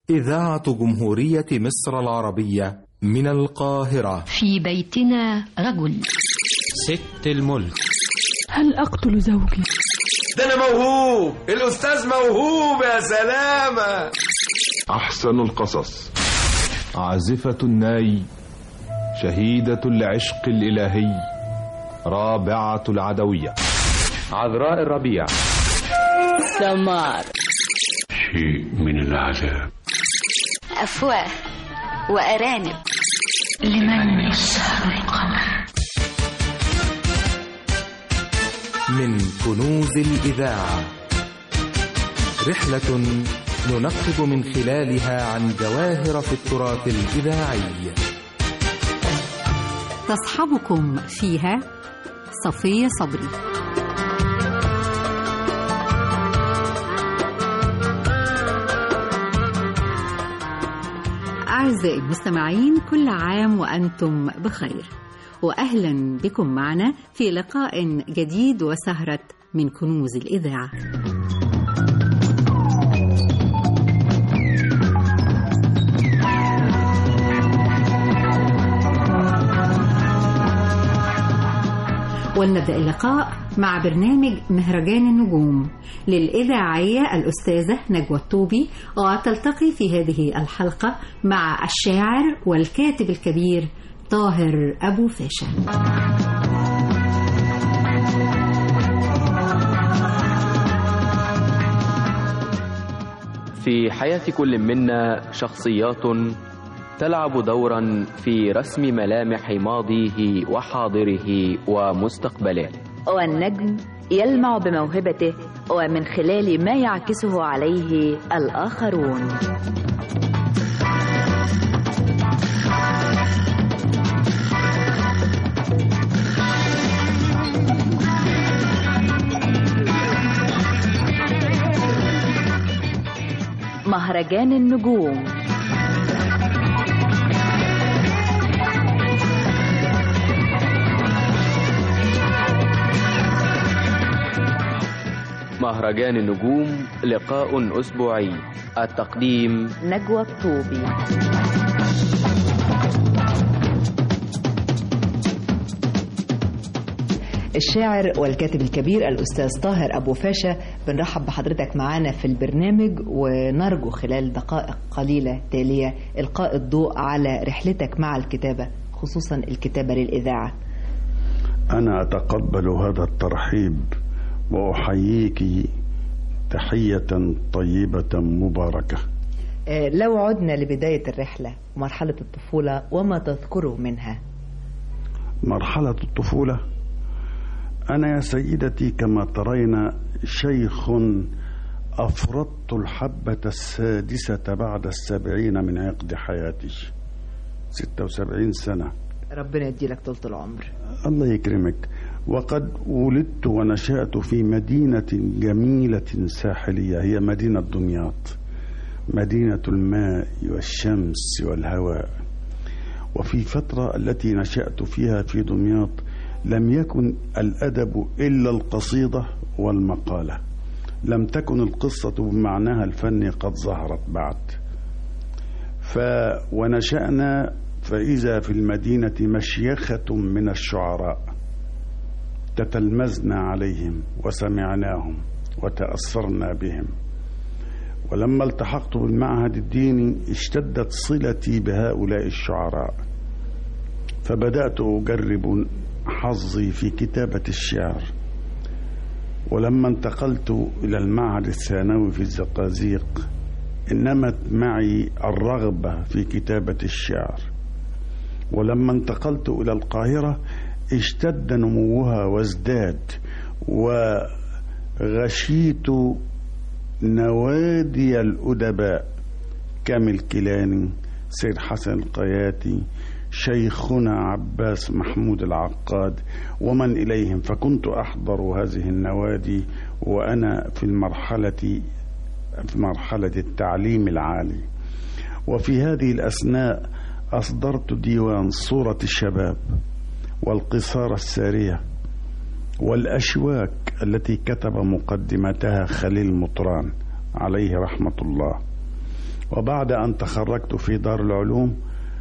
إذاعة جمهورية مصر العربية من القاهرة في بيتنا رجل ست الملك هل أقتل زوجي؟ ده أنا موهوب الأستاذ موهوب يا سلامة أحسن القصص عازفة الناي شهيدة العشق الإلهي رابعة العدوية عذراء الربيع سمار شيء من العذاب أفواه وأرانب لمن يسهر القمر من كنوز الإذاعة رحلة ننقب من خلالها عن جواهر في التراث الإذاعي تصحبكم فيها صفية صبري أعزائي المستمعين كل عام وأنتم بخير وأهلا بكم معنا في لقاء جديد وسهرة من كنوز الإذاعة ولنبدأ اللقاء مع برنامج مهرجان النجوم للإذاعية الأستاذة نجوى الطوبي وتلتقي في هذه الحلقة مع الشاعر والكاتب الكبير طاهر أبو فاشا في حياة كل منا شخصيات تلعب دورا في رسم ملامح ماضيه وحاضره ومستقبله والنجم يلمع بموهبته ومن خلال ما يعكسه عليه الآخرون مهرجان النجوم مهرجان النجوم لقاء أسبوعي التقديم نجوى الطوبي الشاعر والكاتب الكبير الأستاذ طاهر أبو فاشا بنرحب بحضرتك معانا في البرنامج ونرجو خلال دقائق قليلة تالية إلقاء الضوء على رحلتك مع الكتابة خصوصا الكتابة للإذاعة أنا أتقبل هذا الترحيب وأحييك تحية طيبة مباركة لو عدنا لبداية الرحلة مرحلة الطفولة وما تذكره منها مرحلة الطفولة أنا يا سيدتي كما ترين شيخ أفرطت الحبة السادسة بعد السبعين من عقد حياتي ستة وسبعين سنة ربنا يديلك طولة العمر الله يكرمك وقد ولدت ونشأت في مدينة جميلة ساحلية هي مدينة دمياط مدينة الماء والشمس والهواء وفي فترة التي نشأت فيها في دمياط لم يكن الأدب إلا القصيدة والمقالة لم تكن القصة بمعناها الفني قد ظهرت بعد ف ونشأنا فإذا في المدينة مشيخة من الشعراء تتلمذنا عليهم وسمعناهم وتأثرنا بهم ولما التحقت بالمعهد الديني اشتدت صلتي بهؤلاء الشعراء فبدأت أجرب حظي في كتابة الشعر ولما انتقلت إلى المعهد الثانوي في الزقازيق انمت معي الرغبة في كتابة الشعر ولما انتقلت إلى القاهرة اشتد نموها وازداد وغشيت نوادي الأدباء كامل كيلاني سيد حسن القياتي شيخنا عباس محمود العقاد ومن إليهم فكنت أحضر هذه النوادي وأنا في المرحلة في مرحلة التعليم العالي وفي هذه الأثناء أصدرت ديوان صورة الشباب والقصار السارية والأشواك التي كتب مقدمتها خليل مطران عليه رحمة الله وبعد أن تخرجت في دار العلوم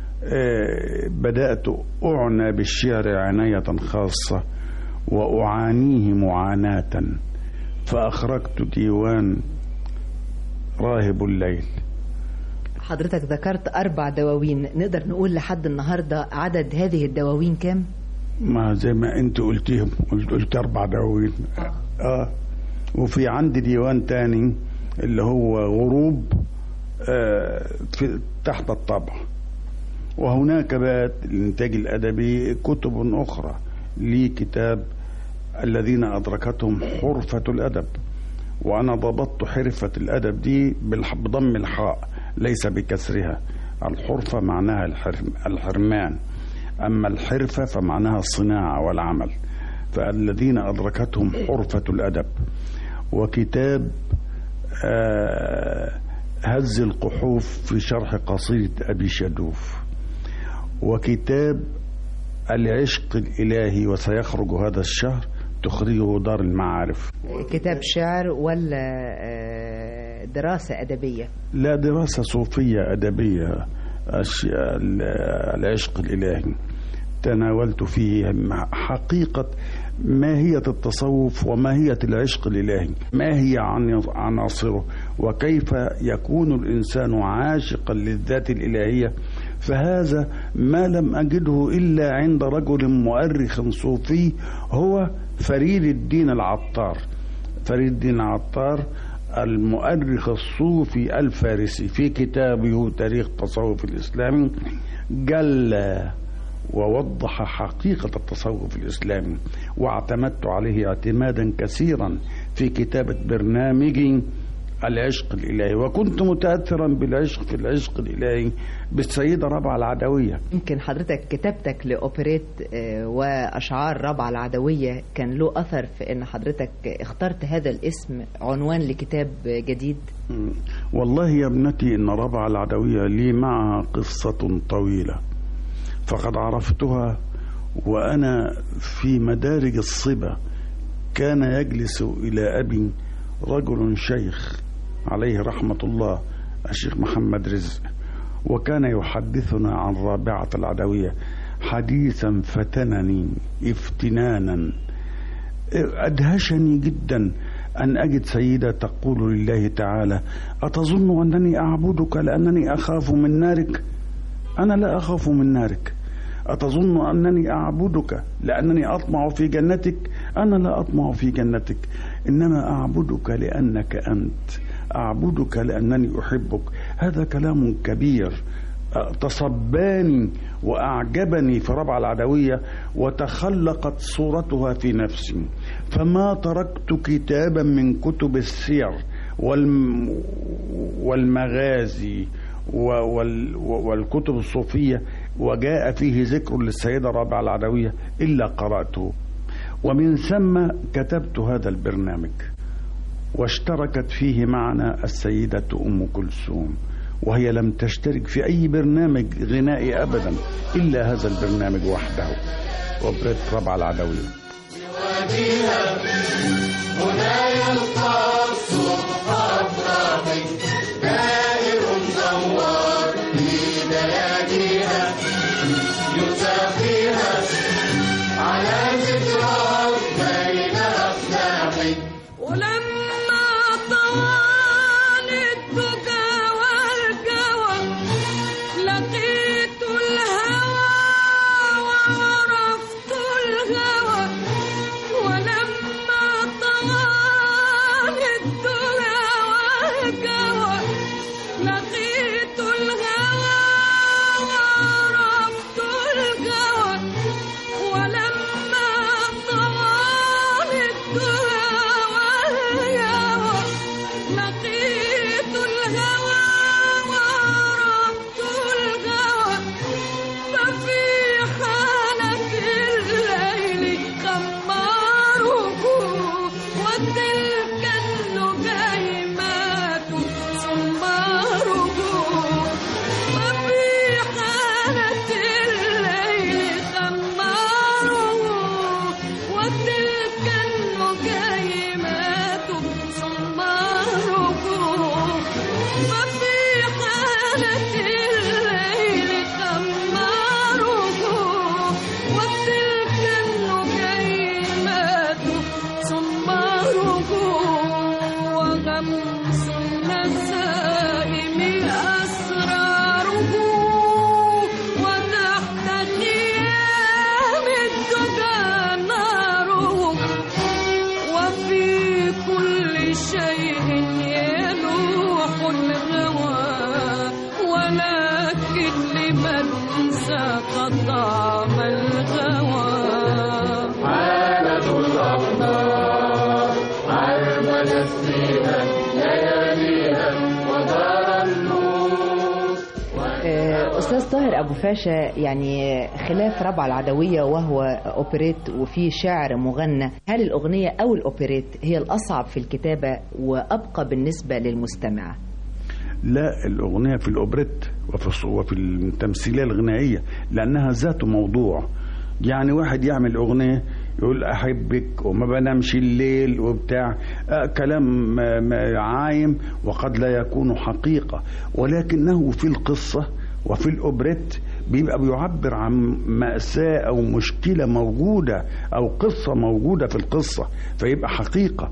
بدأت أعنى بالشعر عناية خاصة وأعانيه معاناة فأخرجت ديوان راهب الليل حضرتك ذكرت أربع دواوين نقدر نقول لحد النهاردة عدد هذه الدواوين كام؟ ما زي ما انت قلتيهم قلت, قلت أربع دواوين آه وفي عندي ديوان تاني اللي هو غروب آه في تحت الطبع وهناك بقى الإنتاج الأدبي كتب أخرى لي كتاب الذين أدركتهم حرفة الأدب وأنا ضبطت حرفة الأدب دي بضم الحاء ليس بكسرها الحرفة معناها الحرم الحرمان أما الحرفة فمعناها الصناعة والعمل فالذين أدركتهم حرفة الأدب وكتاب هز القحوف في شرح قصيدة أبي شدوف وكتاب العشق الإلهي وسيخرج هذا الشهر تخرجه دار المعارف كتاب شعر ولا دراسة أدبية لا دراسة صوفية أدبية العشق الإلهي تناولت فيه حقيقة ماهية التصوف وماهية العشق الإلهي ما هي عناصره وكيف يكون الإنسان عاشقا للذات الإلهية فهذا ما لم أجده إلا عند رجل مؤرخ صوفي هو فريد الدين العطار فريد الدين العطار المؤرخ الصوفي الفارسي في كتابه تاريخ التصوف الإسلامي جل ووضح حقيقة التصوف الإسلامي واعتمدت عليه اعتمادا كثيرا في كتابة برنامجي العشق الإلهي وكنت متأثرا بالعشق في العشق الإلهي بالسيدة ربعة العدوية يمكن حضرتك كتابتك لأوبريت وأشعار ربعة العدوية كان له أثر في أن حضرتك اخترت هذا الاسم عنوان لكتاب جديد والله يا ابنتي أن ربعة العدوية لي معها قصة طويلة فقد عرفتها وأنا في مدارج الصبا كان يجلس إلى أبي رجل شيخ عليه رحمة الله الشيخ محمد رزق وكان يحدثنا عن رابعة العدوية حديثا فتنني افتنانا أدهشني جدا أن أجد سيدة تقول لله تعالى أتظن أنني أعبدك لأنني أخاف من نارك أنا لا أخاف من نارك أتظن أنني أعبدك لأنني أطمع في جنتك أنا لا أطمع في جنتك إنما أعبدك لأنك أنت أعبدك لأنني أحبك هذا كلام كبير تصباني وأعجبني في ربع العدوية وتخلقت صورتها في نفسي فما تركت كتابا من كتب السير والم والمغازي والكتب الصوفية وجاء فيه ذكر للسيدة رابعة العدوية إلا قرأته ومن ثم كتبت هذا البرنامج واشتركت فيه معنا السيدة أم كلثوم وهي لم تشترك في أي برنامج غنائي أبدا إلا هذا البرنامج وحده وبريت ربع العدوية هنا يلقى الصبح أفراحي دائر دوار في بلادها يسافيها على ذكرى بين أفلاحي ولما طوال الدجى والجوى لقيت الهوى وعرفت الهوى ولما طوال الدجى والجوى لقيت الهوى وعرفت الجوى ولما طوال الدجى والجوى لقيت الهوى وعرفت الجوى ففي حالة الليل خماره وتلك النجيمات سماره لكن لمن ساق طعم الغوى عالة الأخبار عربد السينا لياليها ودار النور آه، أستاذ طاهر أبو فاشا يعني خلاف ربع العدوية وهو أوبريت وفيه شعر مغنى هل الأغنية أو الأوبريت هي الأصعب في الكتابة وأبقى بالنسبة للمستمع لا الأغنية في الأوبريت وفي الص- وفي التمثيلية الغنائية لأنها ذات موضوع يعني واحد يعمل أغنية يقول أحبك وما بنامش الليل وبتاع آه كلام ما- ما عايم وقد لا يكون حقيقة ولكنه في القصة وفي الأوبريت بيبقى بيعبر عن مأساة أو مشكلة موجودة أو قصة موجودة في القصة فيبقى حقيقة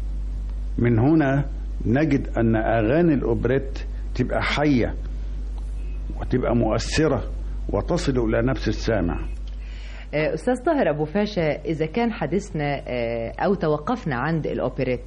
من هنا نجد أن أغاني الأوبريت تبقى حية وتبقى مؤثرة وتصل إلى نفس السامع آه، أستاذ طاهر أبو فاشا إذا كان حديثنا آه، أو توقفنا عند الأوبريت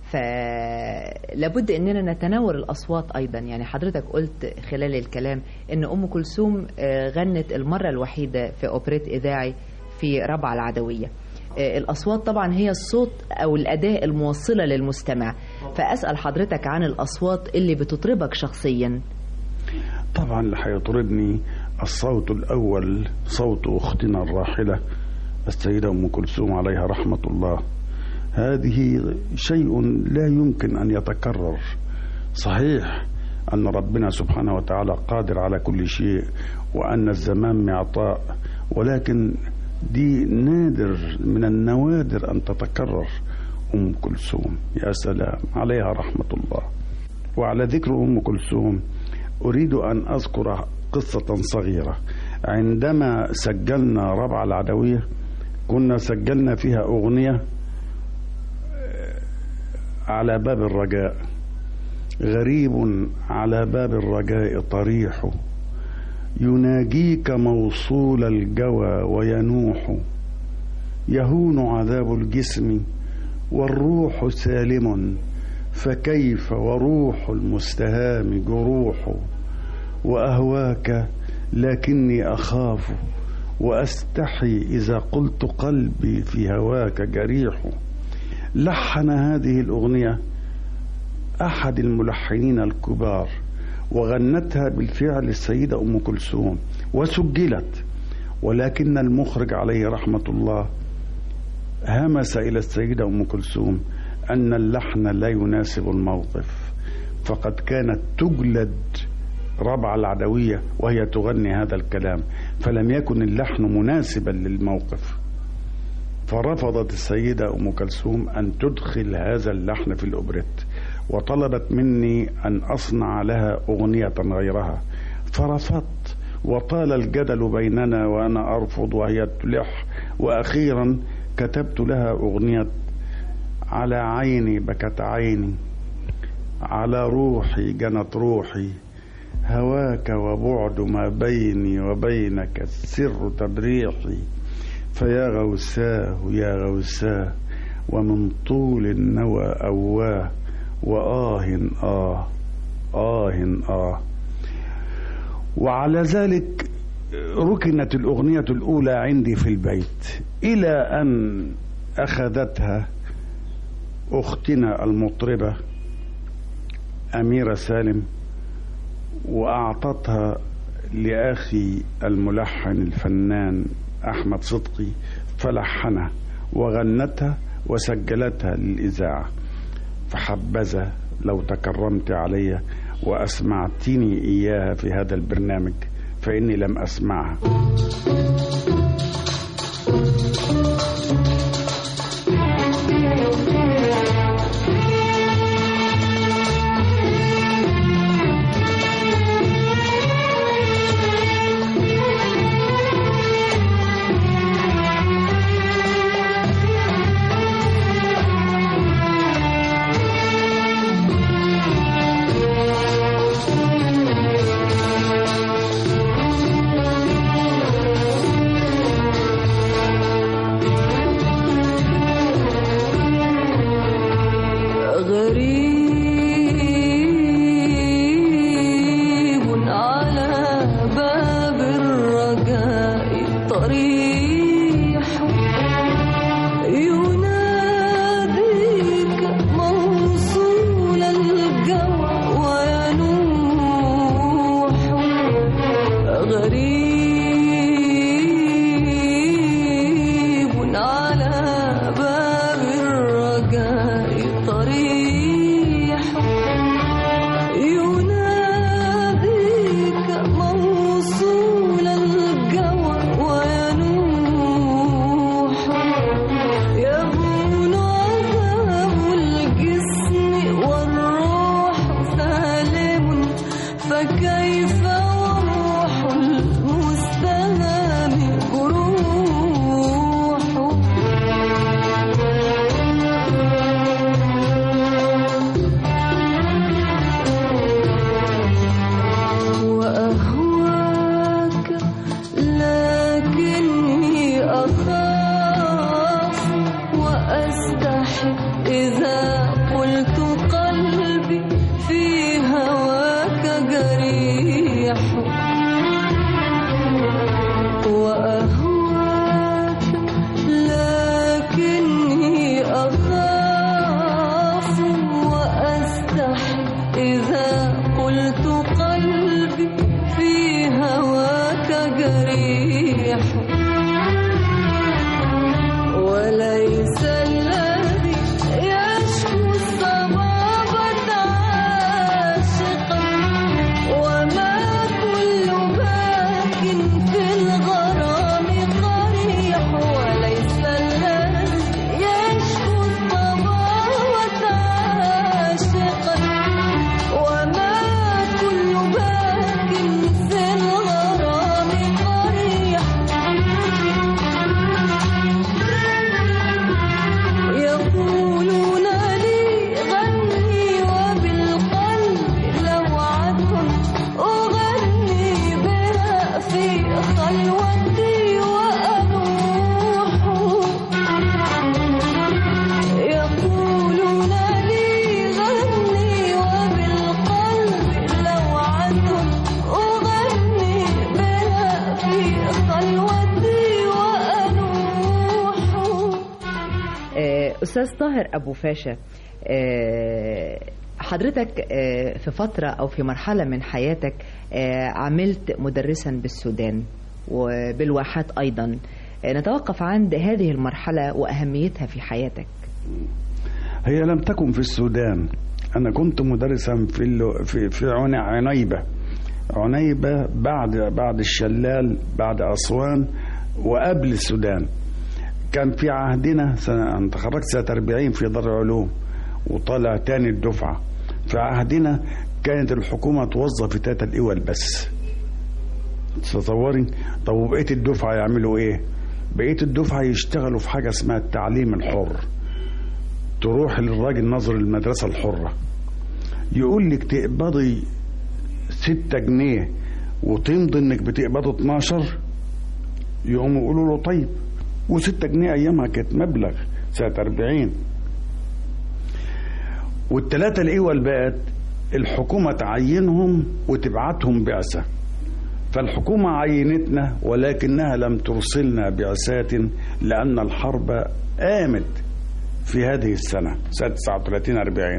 فلابد أننا نتناول الأصوات أيضا يعني حضرتك قلت خلال الكلام أن أم كلثوم آه، غنت المرة الوحيدة في أوبريت إذاعي في ربع العدوية آه، الأصوات طبعا هي الصوت أو الأداء الموصلة للمستمع فأسأل حضرتك عن الأصوات اللي بتطربك شخصيا طبعا اللي هيطربني الصوت الأول صوت أختنا الراحلة السيدة أم كلثوم عليها رحمة الله هذه شيء لا يمكن أن يتكرر صحيح أن ربنا سبحانه وتعالى قادر على كل شيء وأن الزمان معطاء ولكن دي نادر من النوادر أن تتكرر أم كلثوم يا سلام عليها رحمة الله وعلى ذكر أم كلثوم أريد أن أذكر قصة صغيرة عندما سجلنا ربع العدوية كنا سجلنا فيها أغنية على باب الرجاء غريب على باب الرجاء طريح يناجيك موصول الجوى وينوح يهون عذاب الجسم والروح سالم فكيف وروح المستهام جروح واهواك لكني اخاف واستحي اذا قلت قلبي في هواك جريح لحن هذه الاغنيه احد الملحنين الكبار وغنتها بالفعل السيده ام كلثوم وسجلت ولكن المخرج عليه رحمه الله همس الى السيده ام كلثوم ان اللحن لا يناسب الموقف فقد كانت تجلد ربع العدويه وهي تغني هذا الكلام فلم يكن اللحن مناسبا للموقف فرفضت السيده ام كلثوم ان تدخل هذا اللحن في الاوبريت وطلبت مني ان اصنع لها اغنيه غيرها فرفضت وطال الجدل بيننا وانا ارفض وهي تلح واخيرا كتبت لها اغنيه على عيني بكت عيني على روحي جنت روحي هواك وبعد ما بيني وبينك السر تبريحي فيا غوساه يا غوساه ومن طول النوى أواه وآه آه آه آه وعلى ذلك ركنت الأغنية الأولى عندي في البيت إلى أن أخذتها أختنا المطربة أميرة سالم وأعطتها لأخي الملحن الفنان أحمد صدقي فلحنها وغنتها وسجلتها للإذاعة فحبذا لو تكرمت علي وأسمعتني إياها في هذا البرنامج فإني لم أسمعها كيف وروح المستهام جروح وأهواك لكني أخاف وأستحي إذا قلت قلبي في هواك جريح وأهواك لكني أخاف وأستحي إذا قلت قلبي في هواك جريح وليس الذي يشكو الصبابة عاشقا وما كل باك في الغرام قريح وليس الذي يشكو الصبابة عاشقا وما كل باك في الغرام قريح يقولون لي غني وبالقلب لوعة أغني بها في خلوتي وأنوح يقولون لي غني وبالقلب لوعة أغني بها في خلوتي وأنوح آه، أستاذ طاهر أبو فاشا آه، حضرتك آه، في فترة أو في مرحلة من حياتك آه، عملت مدرسا بالسودان وبالواحات أيضا آه، نتوقف عند هذه المرحلة وأهميتها في حياتك هي لم تكن في السودان أنا كنت مدرسا في ال- في في عن- عنيبة عنيبة بعد بعد الشلال بعد أسوان وقبل السودان كان في عهدنا سنة أنا تخرجت سنة 40 في دار العلوم وطالع تاني الدفعة في عهدنا كانت الحكومة توظف تلاتة الإول بس تصوري طب وبقية الدفعة يعملوا إيه بقية الدفعة يشتغلوا في حاجة اسمها التعليم الحر تروح للراجل نظر المدرسة الحرة يقول لك تقبضي ستة جنيه وتمضي انك بتقبضي 12 يقوموا يقولوا له طيب وستة جنيه ايامها كانت مبلغ سنة 40 والتلاتة الاول بقت الحكومة تعينهم وتبعتهم بعثة فالحكومة عينتنا ولكنها لم ترسلنا بعثات لأن الحرب قامت في هذه السنة سنة 39 40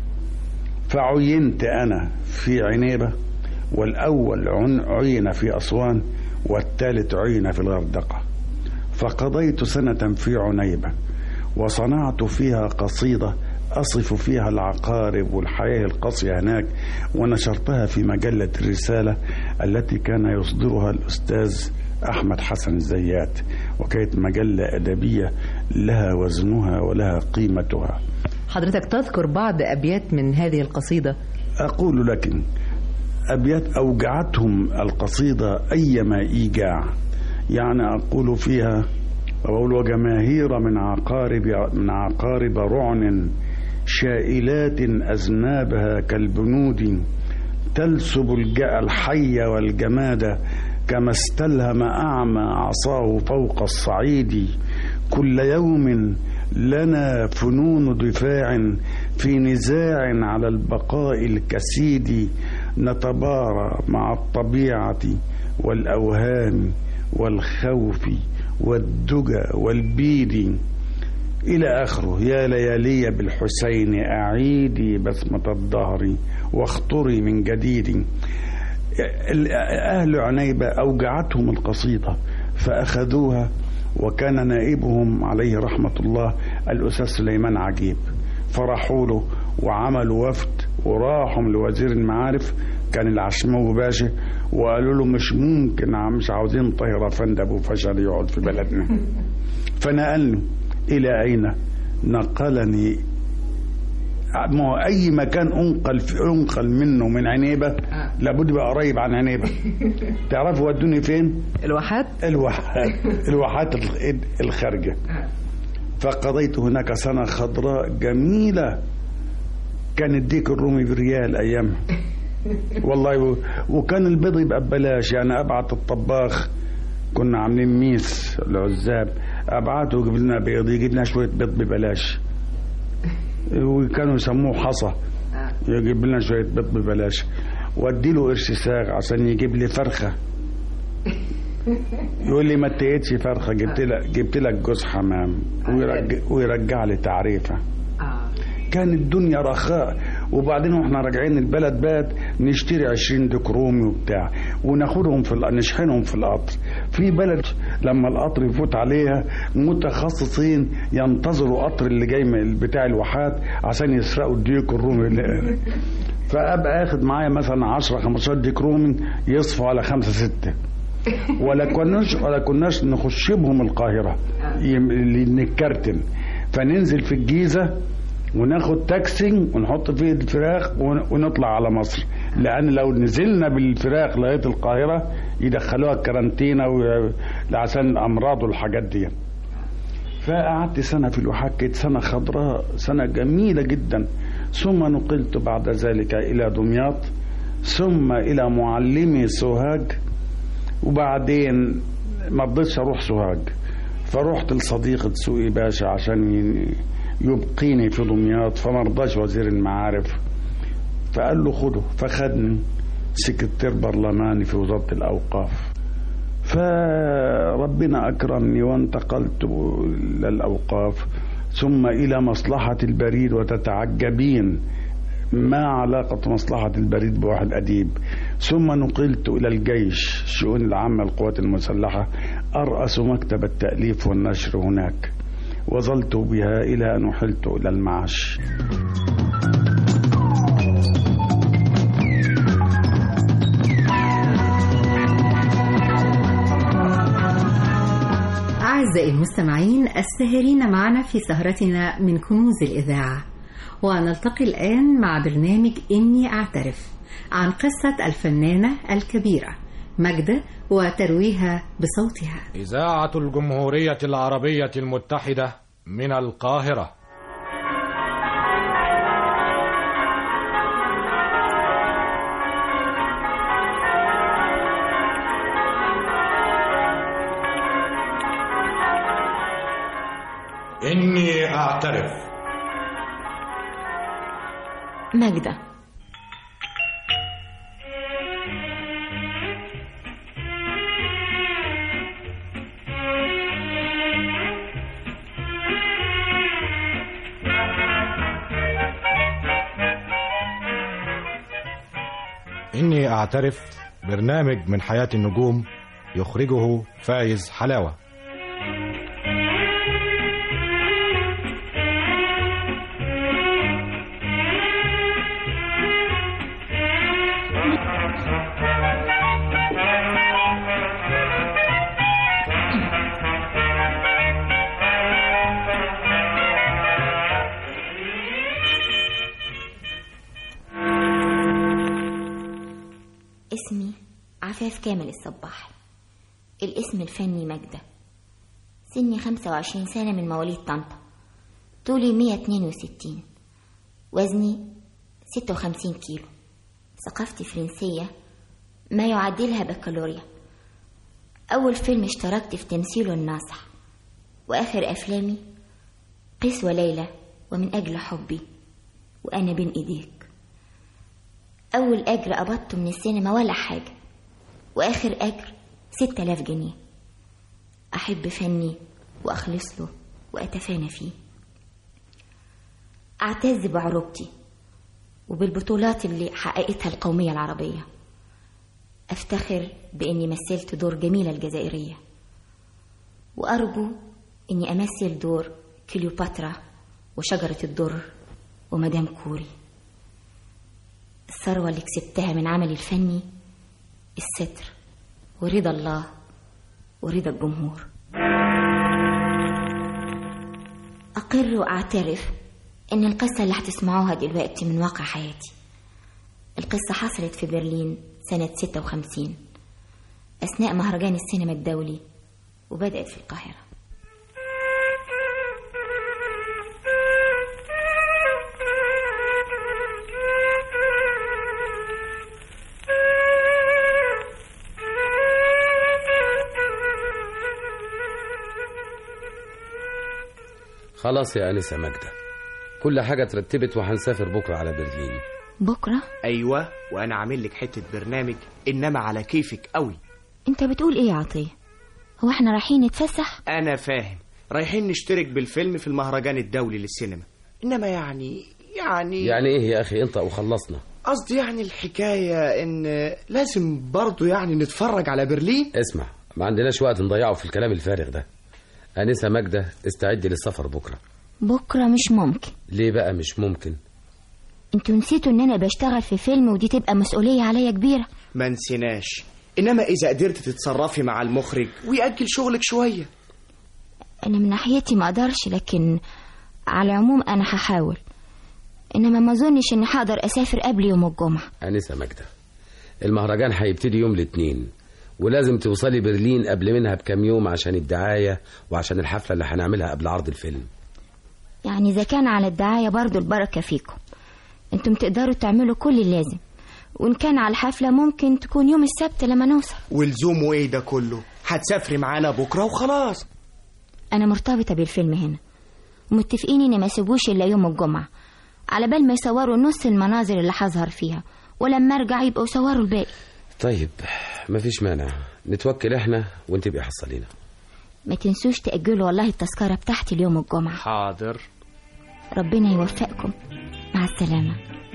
فعينت أنا في عنيبة والأول عن- عين في أسوان والثالث عين في الغردقة فقضيت سنة في عنيبة وصنعت فيها قصيدة أصف فيها العقارب والحياة القاسية هناك ونشرتها في مجلة الرسالة التي كان يصدرها الأستاذ أحمد حسن الزيات وكانت مجلة أدبية لها وزنها ولها قيمتها حضرتك تذكر بعض أبيات من هذه القصيدة أقول لك أبيات أوجعتهم القصيدة أيما إيجاع يعني أقول فيها أقول وجماهير من عقارب من عقارب رعن شائلات أذنابها كالبنود تلسب الج- الحي والجماد كما استلهم أعمى عصاه فوق الصعيد كل يوم لنا فنون دفاع في نزاع على البقاء الكسيد نتبارى مع الطبيعة والأوهام والخوف والدجى والبيد إلى آخره يا ليالي بالحسين أعيدي بسمة الدهر واخطري من جديد ال- أهل عنيبة أوجعتهم القصيدة فأخذوها وكان نائبهم عليه رحمة الله الأستاذ سليمان عجيب فرحوا له وعملوا وفد وراحوا لوزير المعارف كان العشماوي باشا وقالوا له مش ممكن عم- مش عاوزين طاهر افندي ابو فشل يقعد في بلدنا فنقلني الى اين نقلني ما هو اي مكان انقل في انقل منه من عنيبه لابد يبقى قريب عن عنيبه تعرفوا ودوني فين الواحات الواحات الواحات ال- الخارجه فقضيت هناك سنه خضراء جميله كان الديك الرومي بريال ايامها والله و... وكان البيض يبقى ببلاش يعني ابعت الطباخ كنا عاملين ميس العزاب ابعته يجيب لنا بيض يجيب لنا شويه بيض ببلاش وكانوا يسموه حصى يجيب لنا شويه بيض ببلاش وادي له قرش ساغ عشان يجيب لي فرخه يقول لي ما اتقيتش فرخه جبت لك جبت لك جوز حمام ويرجع, ويرجع لي تعريفه كان الدنيا رخاء وبعدين واحنا راجعين البلد بات نشتري 20 ديك رومي وبتاع وناخدهم في الق- نشحنهم في القطر في بلد لما القطر يفوت عليها متخصصين ينتظروا قطر اللي جاي من بتاع الواحات عشان يسرقوا الديك الرومي اللي فابقى اخد معايا مثلا 10 15 ديك رومي يصفوا على خمسة ستة ولا كناش ولا كناش نخش بهم القاهره يم- اللي نتكرتن فننزل في الجيزه وناخد تاكسي ونحط فيه الفراخ ون- ونطلع على مصر لان لو نزلنا بالفراخ لغايه القاهره يدخلوها الكارانتينا و- عشان الامراض والحاجات دي فقعدت سنه في الواحات كانت سنه خضراء سنه جميله جدا ثم نقلت بعد ذلك الى دمياط ثم الى معلمي سوهاج وبعدين ما رضيتش اروح سوهاج فرحت لصديقة سوقي باشا عشان ي- يبقيني في دمياط فما رضاش وزير المعارف فقال له خده فخدني سكرتير برلماني في وزارة الأوقاف فربنا أكرمني وانتقلت إلى الأوقاف ثم إلى مصلحة البريد وتتعجبين ما علاقة مصلحة البريد بواحد أديب ثم نقلت إلى الجيش الشؤون العامة للقوات المسلحة أرأس مكتب التأليف والنشر هناك وظلت بها إلى أن أحلت إلى المعاش أعزائي المستمعين الساهرين معنا في سهرتنا من كنوز الإذاعة ونلتقي الآن مع برنامج إني أعترف عن قصة الفنانة الكبيرة ماجدة وترويها بصوتها إذاعة الجمهورية العربية المتحدة من القاهرة إني أعترف ماجدة إني أعترف برنامج من حياة النجوم يخرجه فايز حلاوة اسمي عفاف كامل الصباح الاسم الفني ماجدة سني 25 سنة من مواليد طنطا طولي 162 وزني 56 كيلو ثقافتي فرنسية ما يعادلها بكالوريا أول فيلم اشتركت في تمثيله الناصح وآخر أفلامي قيس وليلى ومن أجل حبي وأنا بين إيديك أول أجر قبضته من السينما ولا حاجة وآخر أجر ستة آلاف جنيه أحب فني وأخلص له وأتفانى فيه أعتز بعروبتي وبالبطولات اللي حققتها القومية العربية أفتخر بإني مثلت دور جميلة الجزائرية وأرجو إني أمثل دور كليوباترا وشجرة الدر ومدام كوري الثروة اللي كسبتها من عملي الفني الستر ورضا الله ورضا الجمهور أقر وأعترف إن القصة اللي هتسمعوها دلوقتي من واقع حياتي القصة حصلت في برلين سنة 56 أثناء مهرجان السينما الدولي وبدأت في القاهرة خلاص يا أنسة ماجدة كل حاجة اترتبت وهنسافر بكرة على برلين بكرة ايوه وانا عامل لك حته برنامج انما على كيفك قوي أنت بتقول إيه يا عطية هو احنا رايحين نتفسح انا فاهم رايحين نشترك بالفيلم في المهرجان الدولي للسينما انما يعني يعني يعني إيه يا أخي أنت وخلصنا قصدي يعني الحكايه ان لازم برضو يعني نتفرج على برلين اسمع ما عندناش وقت نضيعه في الكلام الفارغ ده أنسة ماجدة استعدي للسفر بكرة بكرة مش ممكن ليه بقى مش ممكن انتوا نسيتوا ان انا بشتغل في فيلم ودي تبقى مسؤولية عليا كبيرة ما نسيناش انما اذا قدرت تتصرفي مع المخرج ويأجل شغلك شويه انا من ناحيتي ما اقدرش لكن على العموم انا هحاول انما ما اظنش اني هقدر اسافر قبل يوم الجمعة أنسة ماجدة المهرجان هيبتدي يوم الاثنين ولازم توصلي برلين قبل منها بكام يوم عشان الدعاية وعشان الحفلة اللي هنعملها قبل عرض الفيلم يعني اذا كان على الدعاية برضو البركة فيكم انتم تقدروا تعملوا كل اللازم وان كان على الحفلة ممكن تكون يوم السبت لما نوصل ولزومه ايه ده كله هتسافري معانا بكره وخلاص انا مرتبطة بالفيلم هنا ومتفقين ان ما يسيبوش الا يوم الجمعة على بال ما يصوروا نص المناظر اللي هظهر فيها ولما ارجع يبقوا يصوروا الباقي طيب مفيش مانع نتوكل احنا وانت بقى حصلينا ما تنسوش تأجلوا والله التذكرة بتاعتي اليوم الجمعة حاضر ربنا يوفقكم مع السلامة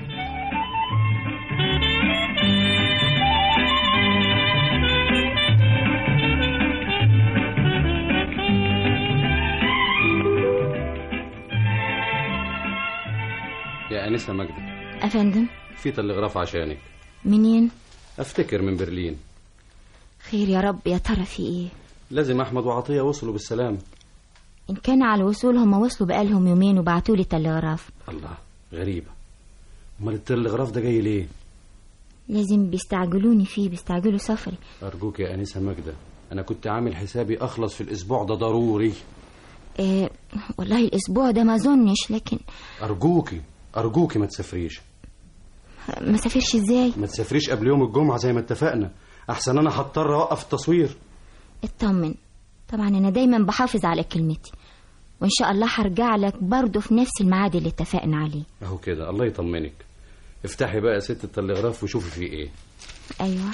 يا أنسة ماجدة أفندم في تلغراف عشانك منين أفتكر من برلين خير يا رب يا ترى في ايه لازم أحمد وعطية وصلوا بالسلام ان كان على الوصول هم وصلوا بقالهم يومين وبعتولي تلغراف الله غريبة أمال التلغراف ده جاي ليه لازم بيستعجلوني فيه بيستعجلوا سفري أرجوك يا أنسة ماجدة أنا كنت عامل حسابي أخلص في الأسبوع ده ضروري إيه والله الاسبوع ده ما اظنش لكن أرجوكي أرجوكي ما تسافريش ما سافرش ازاي ما تسافريش قبل يوم الجمعة زي ما اتفقنا أحسن أنا هضطر أوقف التصوير اطمن طبعا انا دايما بحافظ على كلمتي وان شاء الله هرجع لك برضه في نفس الميعاد اللي اتفقنا عليه أهو كده الله يطمنك افتحي بقى يا ست التلغراف وشوفي فيه إيه ايوه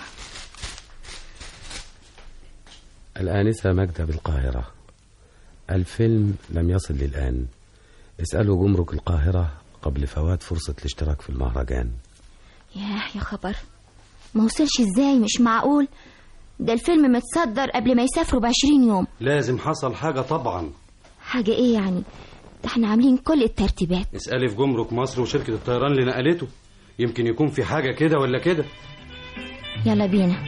الآنسة ماجدة بالقاهرة الفيلم لم يصل للآن اسألوا جمرك القاهرة قبل فوات فرصة الاشتراك في المهرجان ياه يا خبر ما وصلش ازاي مش معقول ده الفيلم متصدر قبل ما يسافروا بعشرين يوم لازم حصل حاجة طبعا حاجة ايه يعني ده احنا عاملين كل الترتيبات اسألي في جمرك مصر وشركة الطيران اللي نقلته يمكن يكون في حاجة كده ولا كده يلا بينا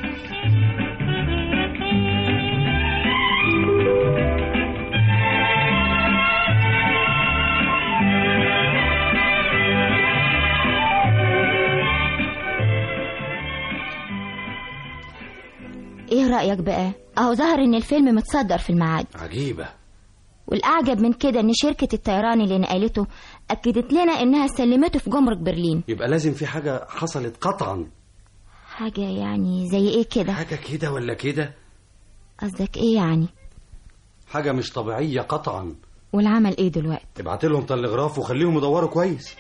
ايه رأيك بقى اهو ظهر ان الفيلم متصدر في الميعاد عجيبة والاعجب من كده ان شركة الطيران اللي نقلته اكدت لنا انها سلمته في جمرك برلين يبقى لازم في حاجة حصلت قطعا حاجة يعني زي ايه كده حاجة كده ولا كده قصدك ايه يعني حاجة مش طبيعية قطعا والعمل ايه دلوقتي ابعت لهم تلغراف وخليهم يدوروا كويس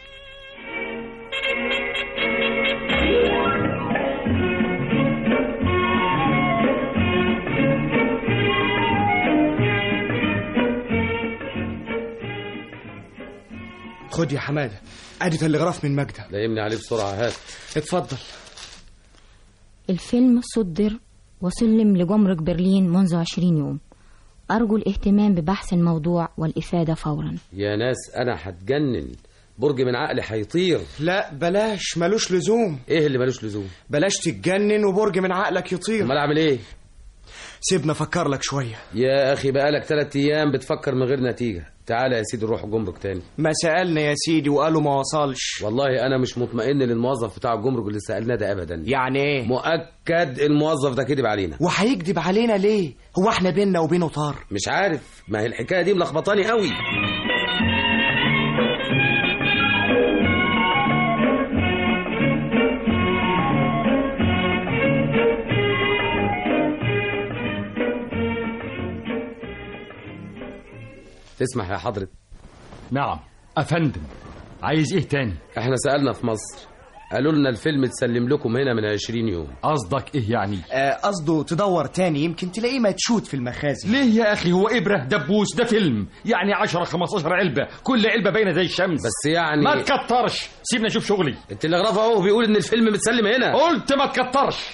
خد يا حماده ادي تلغراف من ماجده لايمني عليه بسرعة هات اتفضل الفيلم صدر وسلم لجمرك برلين منذ عشرين يوم أرجو الاهتمام ببحث الموضوع والإفادة فورا يا ناس أنا هتجنن برج من عقلي هيطير لا بلاش ملوش لزوم ايه اللي ملوش لزوم بلاش تتجنن وبرج من عقلك يطير امال اعمل ايه سيبنا افكر لك شويه يا اخي بقالك ثلاث ايام بتفكر من غير نتيجه تعالى يا سيدي نروح جمرك تاني ما سألنا يا سيدي وقالوا ما وصلش والله انا مش مطمئن للموظف بتاع الجمرك اللي سالناه ده ابدا يعني ايه مؤكد الموظف ده كذب علينا وهيكذب علينا ليه هو احنا بينا وبينه طار مش عارف ما هي الحكايه دي ملخبطاني قوي تسمح يا حضرة نعم أفندم عايز إيه تاني احنا سألنا في مصر قالوا لنا الفيلم تسلم لكم هنا من 20 يوم قصدك إيه يعني آه، قصده تدور تاني يمكن تلاقيه متشوت في المخازن ليه يا أخي هو إبرة دبوس ده فيلم يعني 10 15 علبة كل علبة باينة زي الشمس بس يعني ما تكترش سيبنا نشوف شغلي التلغراف اهو بيقول ان الفيلم متسلم هنا قلت ما تكترش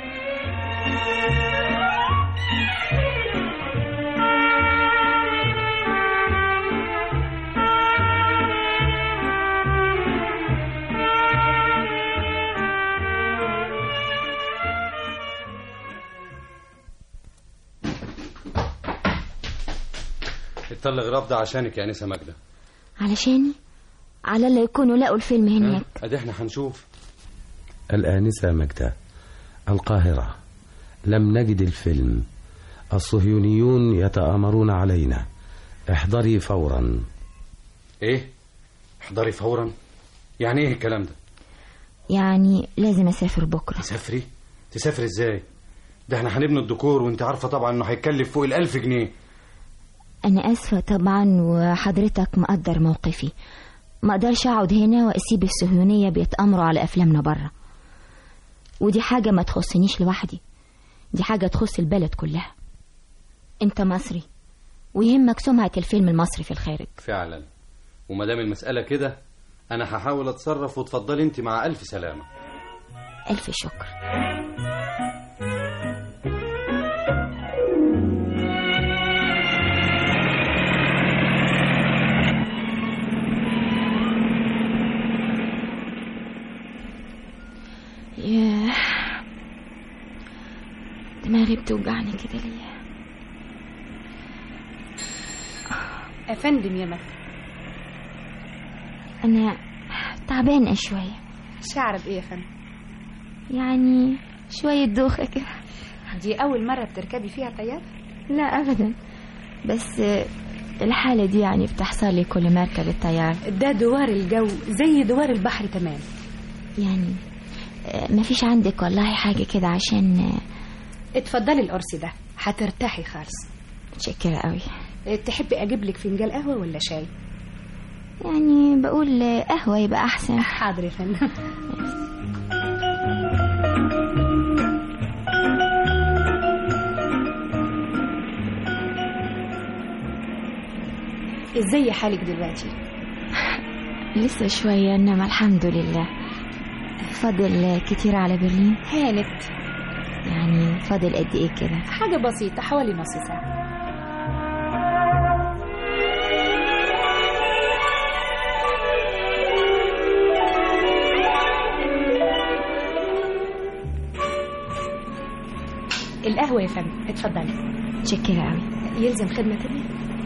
التلغراف ده عشانك يا انسه ماجده علشاني على اللي يكونوا لقوا الفيلم هناك ادي احنا هنشوف الآنسة مجدة القاهرة لم نجد الفيلم الصهيونيون يتآمرون علينا احضري فورا ايه احضري فورا يعني ايه الكلام ده يعني لازم اسافر بكره تسافري تسافري ازاي ده احنا هنبني الديكور وانت عارفه طبعا انه هيكلف فوق الألف جنيه انا اسفه طبعا وحضرتك مقدر موقفي ما اقدرش اقعد هنا واسيب الصهيونيه بيتامروا على افلامنا بره ودي حاجه ما تخصنيش لوحدي دي حاجه تخص البلد كلها انت مصري ويهمك سمعه الفيلم المصري في الخارج فعلا وما دام المسألة كده أنا هحاول أتصرف وتفضلي أنت مع ألف سلامة الف شكر ياه دماغي بتوجعني كده ليه أفندم يا مثل انا تعبانه شويه شعر بإيه يا فندم يعني شويه دوخه كده دي أول مرة بتركبي فيها طيارة لا ابدا بس الحاله دي يعني بتحصل لي كل ما اركب الطياره ده دوار الجو زي دوار البحر تمام يعني ما فيش عندك والله حاجه كده عشان اتفضلي القرص ده هترتاحي خالص متشكره قوي تحبي أجيب لك فنجان قهوة ولا شاي يعني بقول قهوه يبقى احسن حاضر يا فندم ازاي حالك دلوقتي لسه شويه انما الحمد لله فاضل كتير على برلين هانت يعني فاضل قد ايه كده حاجة بسيطة حوالي نص ساعة القهوة يا فندم اتفضلي متشكره قوي يلزم خدمة تانية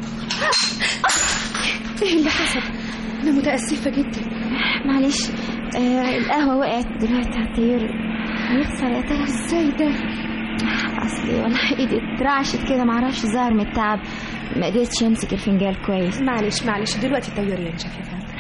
ايه اللي حصل انا متأسفة جدا معلش آه القهوه وقعت دلوقتي على الطيور هيخسر يا ترى ازاي ده اصلي والله ايدي اترعشت كده معرفش ظهر من التعب ما قدرتش امسك الفنجان كويس معلش معلش دلوقتي الطيار ينشف يا فندم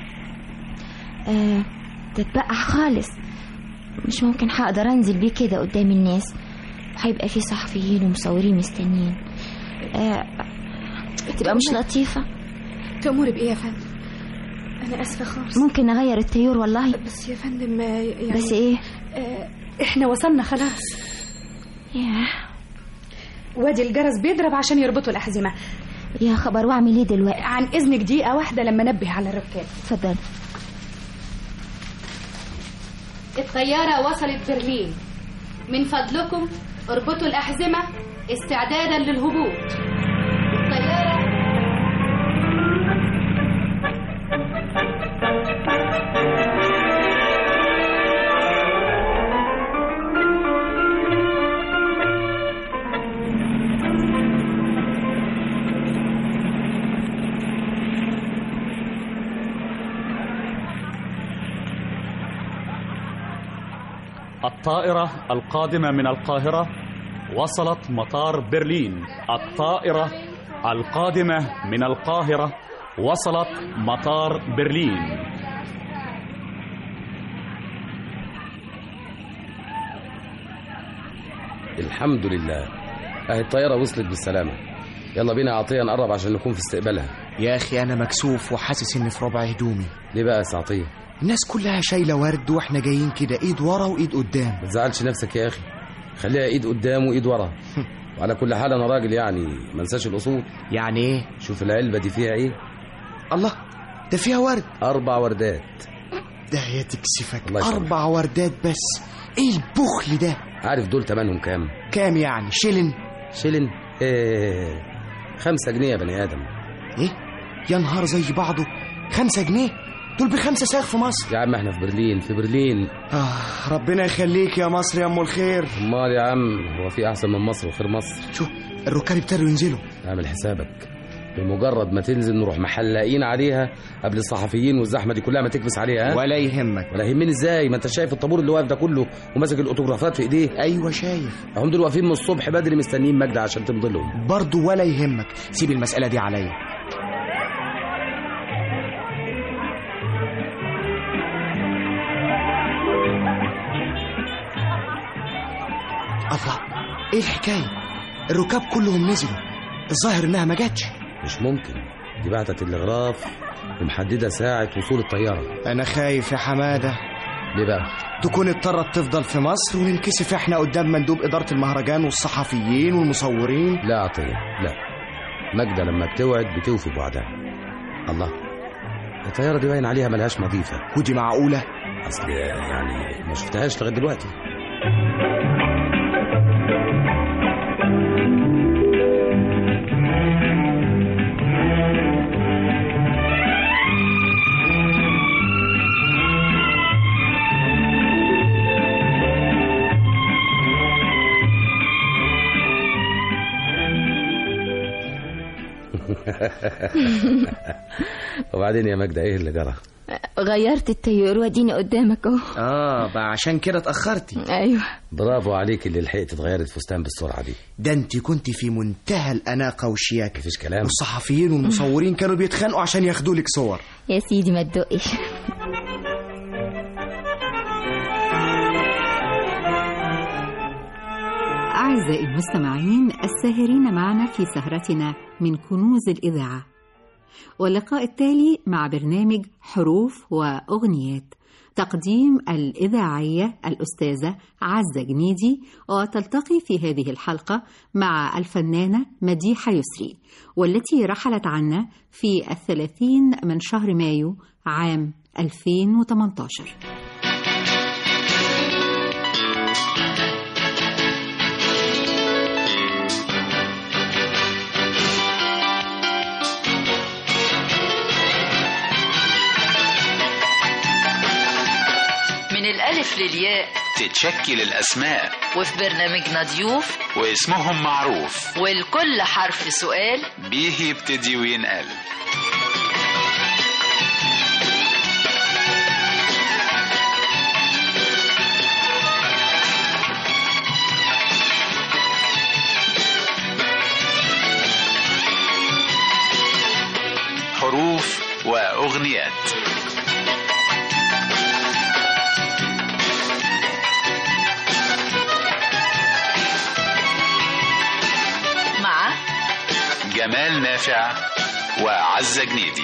آه تتبقع خالص مش ممكن هقدر انزل بيه كده قدام الناس وهيبقى في صحفيين ومصورين مستنيين آه تبقى مش لطيفة تأمري بإيه يا فندم أنا آسفة خالص ممكن نغير الطيور والله بس يا فندم آه، يعني بس ايه آه، احنا وصلنا خلاص ياه وادي الجرس بيضرب عشان يربطوا الأحزمة يا خبر واعمل ايه دلوقتي عن إذنك دقيقة واحدة لما نبه على الركاب اتفضل الطيارة وصلت برلين من فضلكم اربطوا الأحزمة استعدادا للهبوط الطيارة الطائرة القادمة من القاهرة وصلت مطار برلين الطائرة القادمة من القاهرة وصلت مطار برلين الحمد لله اهي الطيارة وصلت بالسلامة يلا بينا يا عطية نقرب عشان نكون في استقبالها يا اخي انا مكسوف وحاسس اني في ربع هدومي ليه بقى يا سي عطية الناس كلها شايله ورد واحنا جايين كده ايد ورا وايد قدام ما تزعلش نفسك يا اخي خليها ايد قدام وايد ورا وعلى كل حال انا راجل يعني ما انساش الاصول يعني ايه شوف العلبة دي فيها ايه الله ده فيها ورد اربع وردات ده يا تكسفك الله يسلمك. اربع وردات بس ايه البخل ده عارف دول تمنهم كام كام يعني شيلن شيلن ايه خمسة جنيه يا بني ادم ايه يا نهار زي بعضه خمسة جنيه دول بخمسة ساغ في مصر يا عم احنا في برلين في برلين آه ربنا يخليك يا مصر يا ام الخير امال يا عم هو في احسن من مصر وخير مصر شوف الركاب ابتدوا ينزلوا اعمل حسابك بمجرد ما تنزل نروح محلقين عليها قبل الصحفيين والزحمه دي كلها ما تكبس عليها ها؟ ولا يهمك ولا يهمني ازاي ما انت شايف الطابور اللي واقف ده كله وماسك الاوتوغرافات في ايديه ايوه شايف هم دول واقفين من الصبح بدري مستنيين مجدة عشان تمضي لهم برضه ولا يهمك سيب المسألة دي عليا الله ايه الحكاية الركاب كلهم نزلوا الظاهر انها ما جاتش مش ممكن دي بعتت الغراف ومحدده ساعه وصول الطياره انا خايف يا حمادة ليه بقى تكون اضطرت تفضل في مصر وننكسف احنا قدام مندوب إدارة المهرجان والصحفيين والمصورين لا عطيه لا ماجدة لما بتوعد بتوفي بوعدها الله الطياره دي باين عليها ملهاش مضيفه ودي معقولة اصل يعني ما شفتهاش لغايه دلوقتي وبعدين يا ماجدة ايه اللي جرى غيرت التيار واديني قدامك اهو اه بقى عشان كده اتأخرتي ايوه برافو عليك اللي لحقت تغير الفستان بالسرعه دي ده انت كنت في منتهى الأناقة والشياكة مفيش كلام والصحفيين والمصورين كانوا بيتخانقوا عشان ياخدوا لك صور يا سيدي ما تدقش أعزائي المستمعين الساهرين معنا في سهرتنا من كنوز الإذاعة واللقاء التالي مع برنامج حروف وأغنيات تقديم الإذاعية الأستاذة عزة جنيدي وتلتقي في هذه الحلقة مع الفنانة مديحة يسري والتي رحلت عنا في الثلاثين من شهر مايو عام 2018 من الألف للياء تتشكل الأسماء وفي برنامجنا ضيوف واسمهم معروف والكل حرف سؤال بيه يبتدي وينقل حروف وأغنيات مع جمال نافع وعزة جنيدي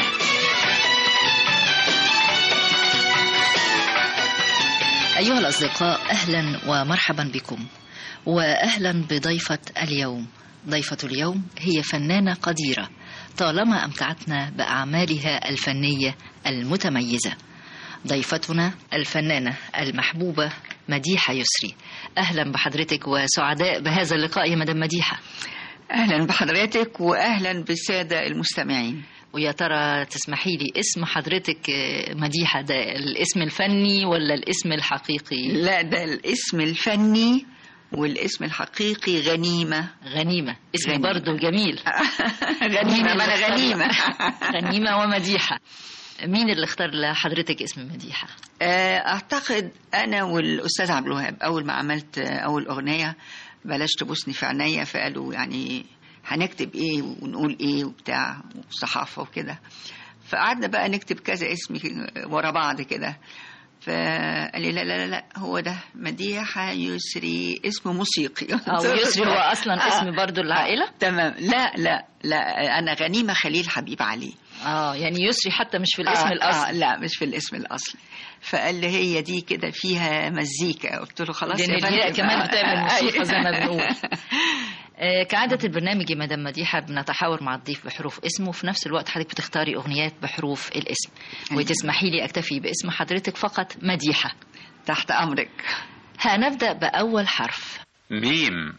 أيها الأصدقاء أهلا ومرحبا بكم وأهلا بضيفة اليوم ضيفة اليوم هي فنانة قديرة طالما أمتعتنا بأعمالها الفنية المتميزة ضيفتنا الفنانة المحبوبة مديحة يسري أهلا بحضرتك وسعداء بهذا اللقاء يا مدام مديحة أهلا بحضرتك وأهلا بالسادة المستمعين ويا ترى تسمحي لي اسم حضرتك آه، مديحة ده الاسم الفني ولا الاسم الحقيقي لا ده الاسم الفني والاسم الحقيقي غنيمة غنيمة اسم غنيمة. برضه جميل غنيمة ما أنا مين اللي غنيمة اختار؟ غنيمة ومديحة مين اللي اختار لحضرتك اسم مديحة آه، اعتقد انا والاستاذ عبد الوهاب اول ما عملت آه، اول اغنيه بلاش تبوسني في عينيا فقالوا يعني هنكتب ايه ونقول ايه وبتاع وصحافه وكده فقعدنا بقى نكتب كذا اسم ورا بعض كده فقال لي لا لا لا لا هو ده مديحة يسري اسم موسيقي أو يسري هو أصلاً اسم برضو العائلة؟ تمام لا لا لا أنا غنيمة خليل حبيب علي اه يعني يسري حتى مش في الاسم آه الأصلي آه لا مش في الاسم الأصلي فقال لي هي دي كده فيها مزيكا قلت له خلاص لأن يا الهيئة فندم. كمان آه، بتعمل آه، موسيقى زي ما أيوة. بنقول آه، كعادة البرنامج يا مدام مديحة بنتحاور مع الضيف بحروف اسمه وفي نفس الوقت حضرتك بتختاري أغنيات بحروف الاسم وتسمحي لي أكتفي باسم حضرتك فقط مديحة تحت أمرك هنبدأ بأول حرف ميم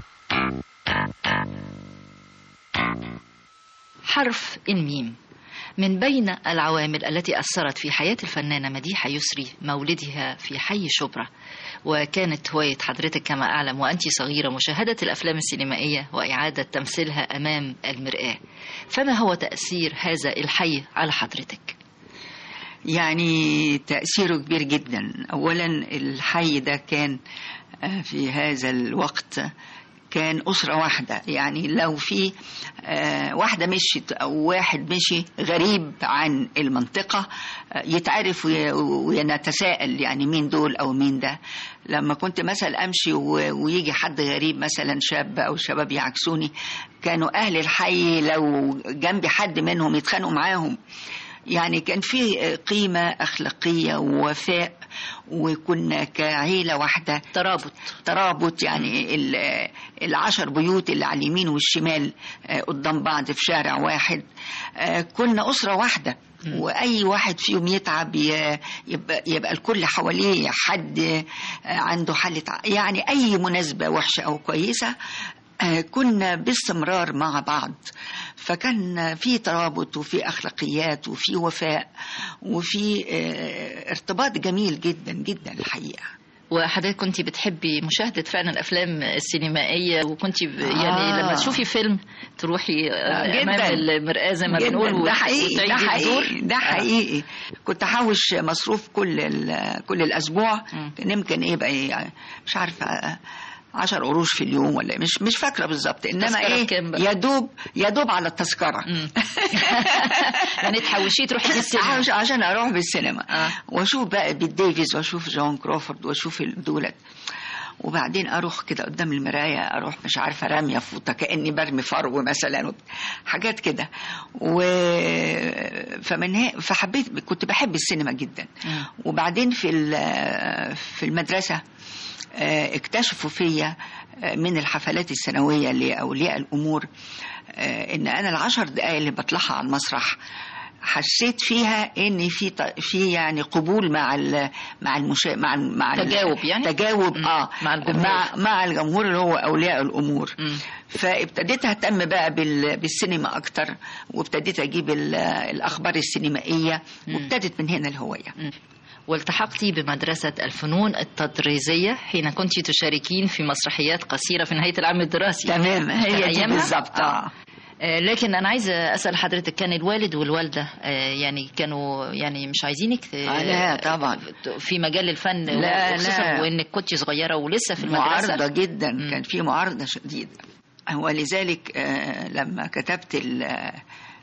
حرف الميم من بين العوامل التي أثرت في حياة الفنانة مديحة يسري مولدها في حي شبرا وكانت هواية حضرتك كما أعلم وأنت صغيرة مشاهدة الأفلام السينمائية وإعادة تمثيلها أمام المرآة فما هو تأثير هذا الحي على حضرتك؟ يعني تأثيره كبير جدا أولا الحي ده كان آه، في هذا الوقت كان أسرة واحدة يعني لو في آه، واحدة مشيت أو واحد مشي غريب عن المنطقة آه، يتعرف وي- ونتساءل يعني مين دول أو مين ده لما كنت مثلا أمشي و- ويجي حد غريب مثلا شاب أو شباب يعكسوني كانوا أهل الحي لو جنبي حد منهم يتخانقوا معاهم يعني كان في قيمة أخلاقية ووفاء وكنا كعيلة واحدة ترابط ترابط يعني ال- العشر بيوت اللي على اليمين والشمال آه، قدام بعض في شارع واحد آه، كنا أسرة واحدة واي واحد فيهم يتعب ي- يبقى, يبقى الكل حواليه حد آه، عنده حالة ع- يعني اي مناسبة وحشة او كويسة آه، كنا باستمرار مع بعض فكان في ترابط وفي اخلاقيات وفي وفاء وفي آه، ارتباط جميل جدا جدا الحقيقه وحضرتك كنت بتحبي مشاهدة فعلا الأفلام السينمائية وكنت ب- يعني آه. لما تشوفي فيلم تروحي آه، جداً. أمام المرآة زي ما جداً. بنقول ده وت- حقيقي ده وتعيدي حقيقي الدور ده حقيقي كنت احوش مصروف كل ال- كل الاسبوع كان يمكن ايه بقى إيه مش عارفه 10 قروش في اليوم ولا مش مش فاكره بالظبط انما تذكرة ايه بكام بقى؟ يا دوب يا دوب على التذكره يعني تحوشيه تروحي في السينما عش- عشان اروح بالسينما واشوف بقى بيت ديفيز واشوف جون كروفورد واشوف دولت وبعدين اروح كده قدام المرايه اروح مش عارفه راميه فوطه كاني برمي فرو مثلا وب- حاجات كده و فمن هي... فحبيت كنت بحب السينما جدا وبعدين في ال- في المدرسه آه، اكتشفوا فيا آه، من الحفلات السنويه لاولياء الامور آه، ان انا العشر دقائق اللي بطلعها على المسرح حسيت فيها ان في ط- في يعني قبول مع ال مع المشا مع ال مع ال- تجاوب يعني؟ تجاوب اه مع الجمهور. مع, مع الجمهور اللي هو اولياء الامور فابتديت اهتم بقى بال- بالسينما اكتر وابتديت اجيب ال- الاخبار السينمائيه وابتدت من هنا الهوايه والتحقتي بمدرسة الفنون التطريزية حين كنت تشاركين في مسرحيات قصيرة في نهاية العام الدراسي تمام هي دي أيامها؟ بالظبط اه آه، لكن أنا عايزة أسأل حضرتك كان الوالد والوالدة آه، يعني كانوا يعني مش عايزينك ت- آه، لا طبعا. في مجال الفن لا، وخصوصا لا. وإنك كنت صغيرة ولسه في المدرسة معارضة جدا كان في معارضة شديدة ولذلك آه، لما كتبت ال- آه،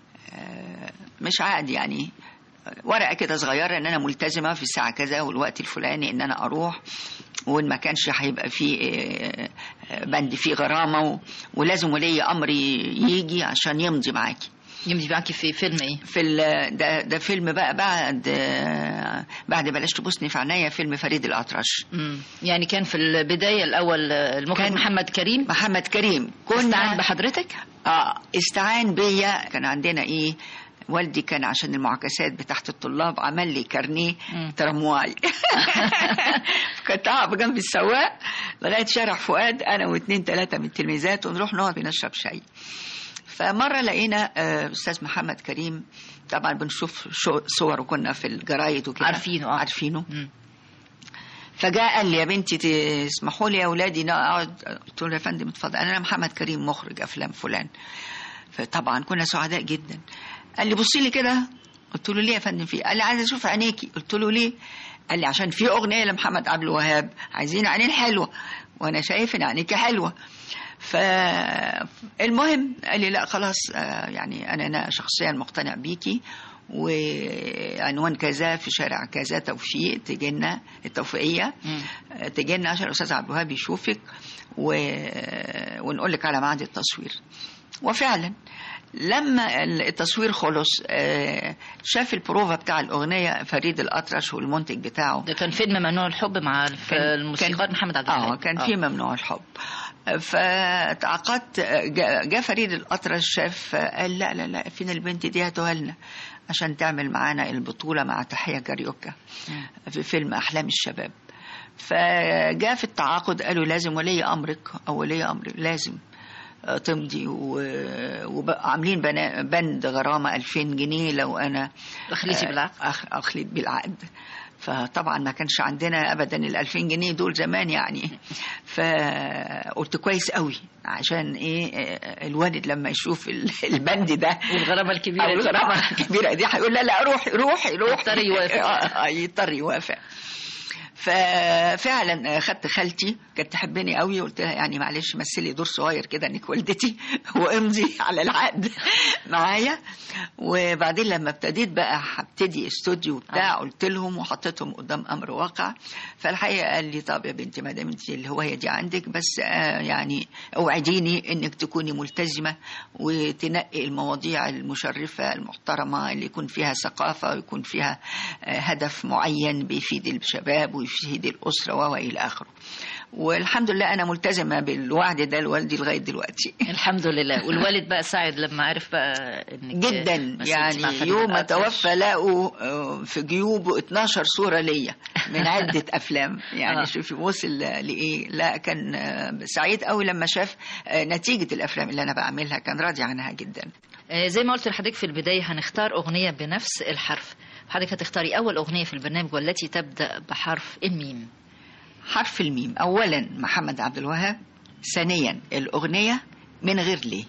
مش عقد يعني ورقة كده صغيرة ان انا ملتزمة في الساعة كذا والوقت الفلاني ان انا اروح وان ما كانش هيبقى في آه، آه، بند فيه غرامة و- ولازم ولي امر يجي عشان يمضي معاكي يمضي معاكي في فيلم ايه؟ في ال- ده ده فيلم بقى بعد آه، بعد بلاش تبوسني في عينيا فيلم فريد الأطرش مم. يعني كان في البداية الأول آه، المخرج كان- محمد كريم محمد كريم كنا استعان بحضرتك؟ اه استعان بيا كان عندنا ايه والدي كان عشان المعاكسات بتاعت الطلاب عمل لي كارنيه ترمواي كنت اقف جنب السواق لغايه شارع فؤاد انا واثنين ثلاثه من التلميذات ونروح نقعد نشرب شاي فمره لقينا آه، استاذ محمد كريم طبعا بنشوف شو- صوره كنا في الجرايد وكده عارفينه اه عارفينه فجاء قال لي يا بنتي تسمحوا لي يا اولادي نقعد قلت له يا فندم اتفضل انا محمد كريم مخرج افلام فلان فطبعا كنا سعداء جدا قال لي بصي لي كده قلت له ليه يا فندم في قال لي عايز اشوف عينيكي قلت له ليه قال لي عشان في اغنيه لمحمد عبد الوهاب عايزين عينين حلوه وانا شايف ان عينيكي حلوه فالمهم قال لي لا خلاص آه، يعني انا انا شخصيا مقتنع بيكي وعنوان كذا في شارع كذا توفيق تجينا التوفيقيه آه، تجينا عشان الاستاذ عبد الوهاب يشوفك و... ونقول لك على ميعاد التصوير وفعلا لما التصوير خلص آه، شاف البروفا بتاع الأغنية فريد الأطرش والمنتج بتاعه ده كان فيلم ممنوع الحب مع الف- كان- الموسيقار كان- محمد عبد اه الوهاب كان في ممنوع الحب فتعاقدت جاء جا فريد الأطرش شاف قال لا لا لا فين البنت دي هاتوها لنا عشان تعمل معانا البطولة مع تحية كاريوكا في فيلم أحلام الشباب فجاء في التعاقد قالوا لازم ولي أمرك أو ولي أمرك لازم آه، تمضي وعاملين بند غرامة 2000 جنيه لو أنا أخليتي آه، بالعقد؟ أخ- أخليت بالعقد فطبعا ما كانش عندنا ابدا ال 2000 جنيه دول زمان يعني فقلت كويس قوي عشان ايه آه، الوالد لما يشوف ال- البند ده والغرامة الكبيرة أو دي. الغرامه الكبيره دي هيقول لا لا روحي روحي روحي يضطر يوافق. آه، آه، يضطر يوافق ففعلا خدت خالتي كانت تحبني قوي قلت لها يعني معلش مثلي دور صغير كده انك والدتي وامضي على العقد معايا وبعدين لما ابتديت بقى هبتدي استوديو بتاع قلت لهم وحطيتهم قدام امر واقع فالحقيقه قال لي طب يا بنتي ما دام انت الهوايه دي عندك بس آه يعني اوعديني انك تكوني ملتزمه وتنقي المواضيع المشرفه المحترمه اللي يكون فيها ثقافه ويكون فيها آه هدف معين بيفيد الشباب ويفيد الاسره والى اخره والحمد لله انا ملتزمه بالوعد ده لوالدي لغايه دلوقتي الحمد لله والوالد بقى سعد لما عرف بقى انك جدا مثلتي يعني مع فريد يوم ما الأطرش. توفى لقوا آه، في جيوبه 12 صورة ليا من عدة أفلام يعني آه. شوفي وصل لإيه لا كان آه، سعيد قوي لما شاف آه، نتيجة الأفلام اللي أنا بعملها كان راضي عنها جدا آه، زي ما قلت لحضرتك في البداية هنختار أغنية بنفس الحرف حضرتك هتختاري أول أغنية في البرنامج والتي تبدأ بحرف الميم حرف الميم أولا محمد عبد الوهاب ثانيا الأغنية من غير ليه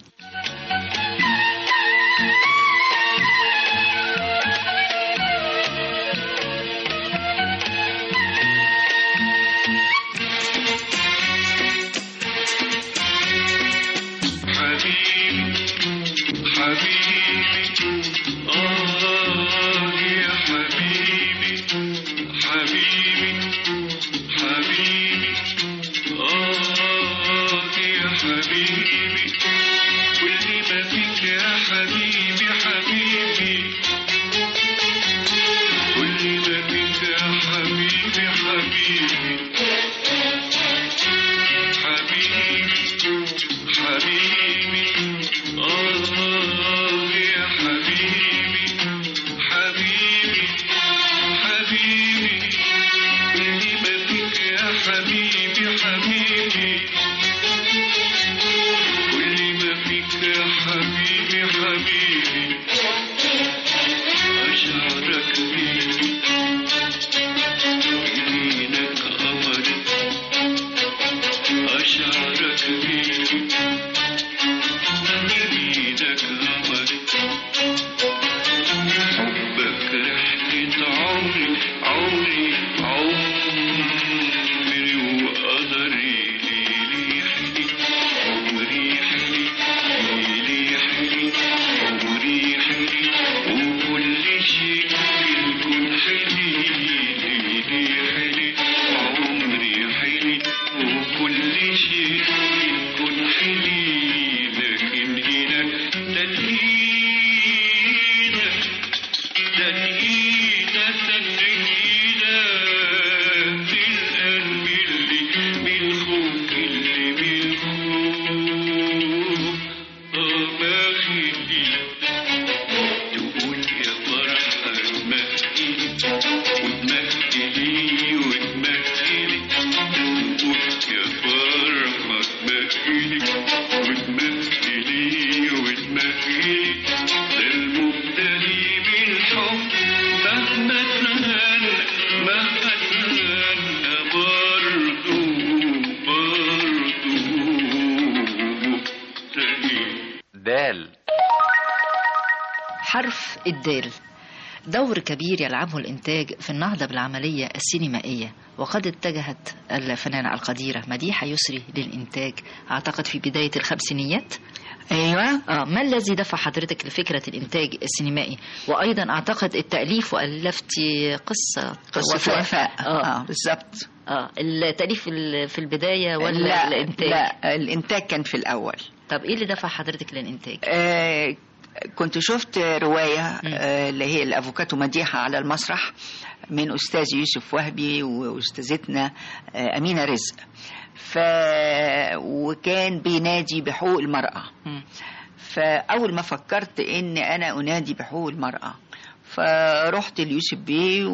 حبيبي حبيبي آه يا حبيبي حبيبي حبيبي آه يا حبيبي كل ما فيك يا حبيبي حبيبي كل ما فيك يا حبيبي حبيبي حبيبي حبيبي آه يا حبيبي حبيبي حبيبي كل ما فيك يا حبيبي حبيبي كل ما فيك يا حبيبي حبيبي أشعرك بيك يمينك قمري أشعرك بيك يمينك قمري حبك رحلة عمري عمري عمري وقدري ليلي حلي عمري حلي ليلي حلي عمري حلي وكل شيء في الكون حلي ليلي حلي عمري حلي وكل شيء في الكون حلي لكن هنا تنهينا تنهينا تنهينا في القلب اللي بالخوف اللي بالخوف آه ما خلي تقول يا فرحة تمهلي وتمهلي وتمهلي تقول يا فرحة تمهلي وتمهلي وتمهلي ده المبتلي بالحب مهما تهنى مهما تهنى برضو برضو مبتلي دال حرف الدال دور كبير يلعبه الإنتاج في النهضة بالعملية السينمائية وقد اتجهت الفنانة القديرة مديحة يسري للإنتاج أعتقد في بداية الخمسينيات ايوه آه ما الذي دفع حضرتك لفكرة الإنتاج السينمائي وأيضا أعتقد التأليف وألفتي قصة قصة وفاء آه. اه بالظبط آه التأليف في ال- في البداية ولا لا الإنتاج لا الانتاج كان في الاول طب إيه اللي دفع حضرتك للإنتاج آه كنت شفت رواية آه اللي هي الأفوكاتو مديحة على المسرح من أستاذ يوسف وهبي وأستاذتنا آه أمينة رزق ف وكان بينادي بحقوق المرأة فأول ما فكرت إن أنا أنادي بحقوق المرأة فرحت ليوسف بيه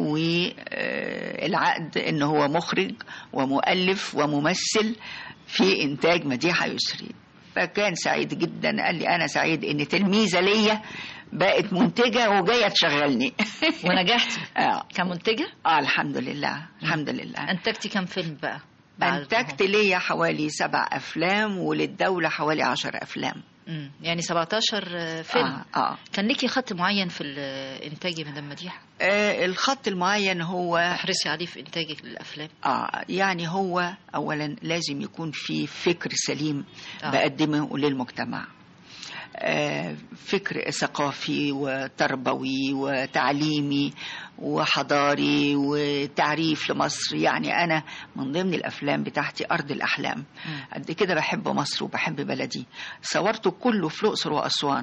والعقد إن هو مخرج ومؤلف وممثل في إنتاج مديحة يسري فكان سعيد جدا قال لي أنا سعيد إن تلميذة ليا بقت منتجة وجاية تشغلني ونجحتي اه كمنتجة اه الحمد لله الحمد لله أنتجتي كم فيلم بقى بعد أنتجت ليا حوالي سبع أفلام وللدولة حوالي عشر أفلام مم. يعني 17 فيلم آه, آه. كان ليكي خط معين في الانتاج يا مدام مديحه آه الخط المعين هو تحرصي عليه في انتاجك للافلام اه يعني هو اولا لازم يكون في فكر سليم آه. آه. بقدمه للمجتمع آه فكر ثقافي وتربوي وتعليمي وحضاري وتعريف لمصر يعني انا من ضمن الافلام بتاعتي ارض الاحلام قد كده بحب مصر وبحب بلدي صورته كله في الاقصر واسوان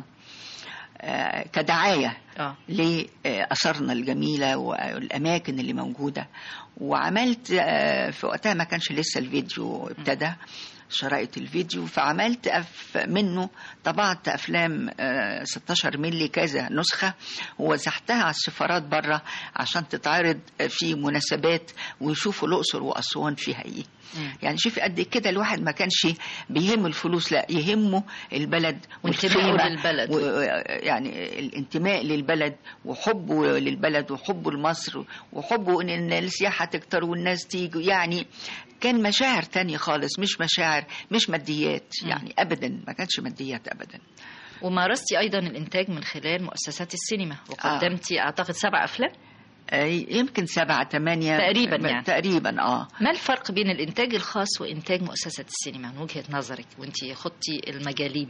آه كدعايه آه. لأثرنا الجميلة والأماكن اللي موجودة وعملت آه في وقتها ما كانش لسه الفيديو ابتدى شرائط الفيديو فعملت أف منه طبعت أفلام آه 16 ملي كذا نسخة ووزعتها على السفارات بره عشان تتعرض في مناسبات ويشوفوا الأقصر وأسوان فيها إيه يعني شوفي قد كده الواحد ما كانش بيهم الفلوس لا يهمه البلد وانتمائه والقيمة للبلد. و- يعني الانتماء للبلد وحبه للبلد وحبه لمصر وحبه ان إن السياحة تكتر والناس تيجي يعني كان مشاعر تانية خالص مش مشاعر مش ماديات يعني ابدا ما كانش ماديات ابدا ومارستي ايضا الانتاج من خلال مؤسسات السينما وقدمتي اعتقد سبع افلام أي يمكن سبعة ثمانية تقريبا يعني. تقريبا اه ما الفرق بين الانتاج الخاص وانتاج مؤسسه السينما من وجهه نظرك وانت خضتي المجالين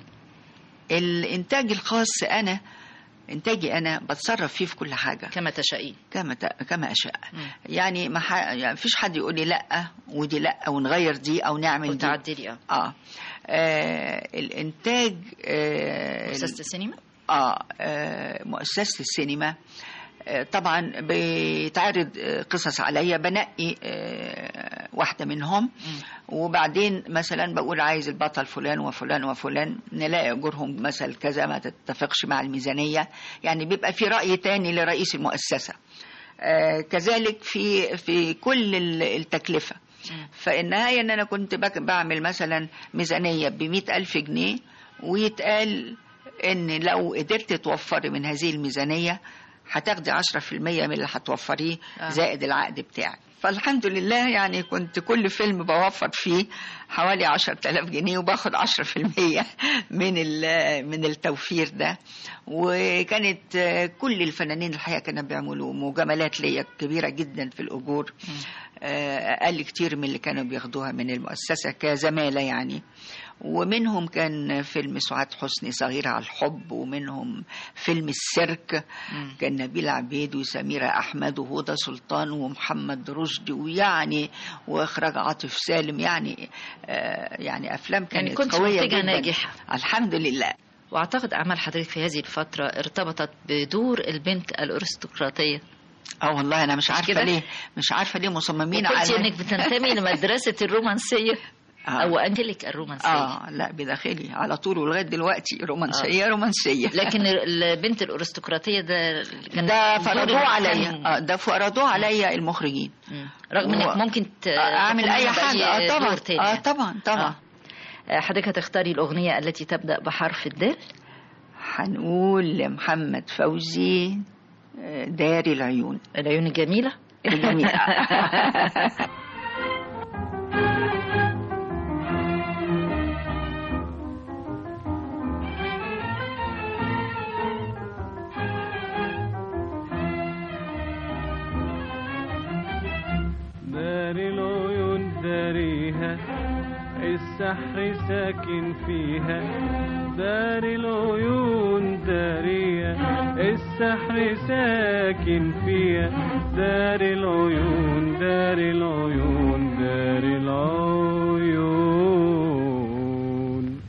الانتاج الخاص انا انتاجي انا بتصرف فيه في كل حاجه كما تشائين كما ت... كما اشاء يعني ما ح... يعني فيش حد يقول لي لا ودي لا ونغير دي او نعمل دي وتعدلي اه اه, آه الانتاج آه مؤسسه السينما آه, آه مؤسسه السينما آه طبعا بيتعرض آه، قصص عليا بنقي آه، واحده منهم وبعدين مثلا بقول عايز البطل فلان وفلان وفلان نلاقي اجورهم مثل كذا ما تتفقش مع الميزانيه يعني بيبقى في راي تاني لرئيس المؤسسه آه، كذلك في في كل ال- التكلفه فالنهايه ان انا كنت بك- بعمل مثلا ميزانيه ب ألف جنيه ويتقال ان لو قدرت توفري من هذه الميزانيه هتاخدي 10% من اللي هتوفريه آه. زائد العقد بتاعك فالحمد لله يعني كنت كل فيلم بوفر فيه حوالي 10000 جنيه وباخد 10% من ال- من التوفير ده وكانت آه، كل الفنانين الحقيقه كانوا بيعملوا مجاملات ليا كبيره جدا في الاجور آه، اقل كتير من اللي كانوا بياخدوها من المؤسسه كزماله يعني ومنهم كان فيلم سعاد حسني صغيرة على الحب ومنهم فيلم السيرك كان نبيل عبيد وسميرة أحمد وهدى سلطان ومحمد رشدي ويعني وإخراج عاطف سالم يعني آه يعني أفلام يعني كانت كنت قوية منتجة جدا ناجحة. الحمد لله واعتقد اعمال حضرتك في هذه الفتره ارتبطت بدور البنت الارستقراطيه اه والله انا مش عارفه كده؟ ليه مش عارفه ليه مصممين وقلتي على انك بتنتمي لمدرسه الرومانسيه او انجلك الرومانسيه اه لا بداخلي على طول ولغايه دلوقتي رومانسيه آه. رومانسيه لكن البنت الارستقراطيه ده كان ده دور فرضوه عليا كان- اه ده فرضوه عليا المخرجين رغم انك و- ممكن ت- اعمل تقومي اي بأي حاجه اه دور طبعا تاني اه يعني. طبعا طبعا آه، حضرتك هتختاري الاغنيه التي تبدا بحرف الدال هنقول لمحمد فوزي آه، داري العيون العيون الجميله الجميله السحر ساكن فيها دار العيون دارية السحر ساكن فيها دار العيون دار العيون دار العيون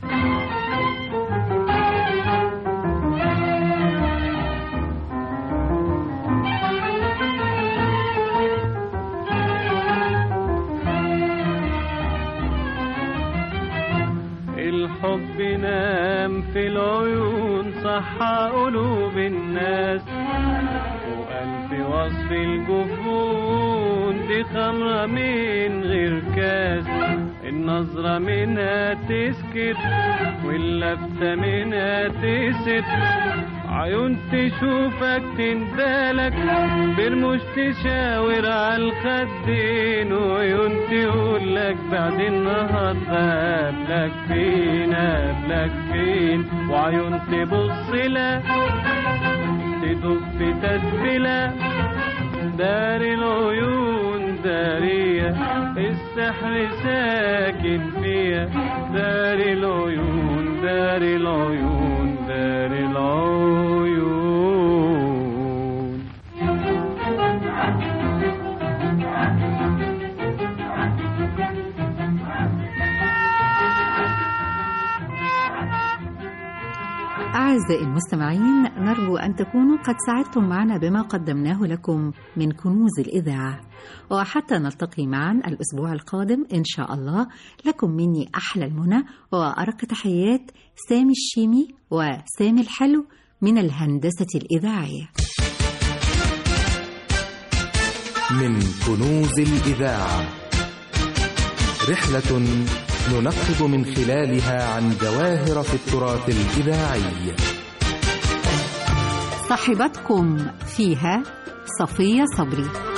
الحب نام في العيون صحى قلوب الناس وألف وصف الجفون دي خمرة من غير كاس النظرة منها تسكت واللفتة منها تست عيون تشوفك تندالك برموش تشاور على الخدين وعيون تقول لك بعد النهارده قبلك فين قبلك فين وعيون تبص لك تدب في تسبيلة دار العيون دارية السحر ساكن فيها دار العيون دار العيون دار العيون أعزائي المستمعين نرجو أن تكونوا قد سعدتم معنا بما قدمناه لكم من كنوز الإذاعة وحتى نلتقي معا الأسبوع القادم إن شاء الله لكم مني أحلى المنى وأرق تحيات سامي الشيمي وسامي الحلو من الهندسة الإذاعية من كنوز الإذاعة رحلة ننقب من خلالها عن جواهر في التراث الإذاعي صاحبتكم فيها صفية صبري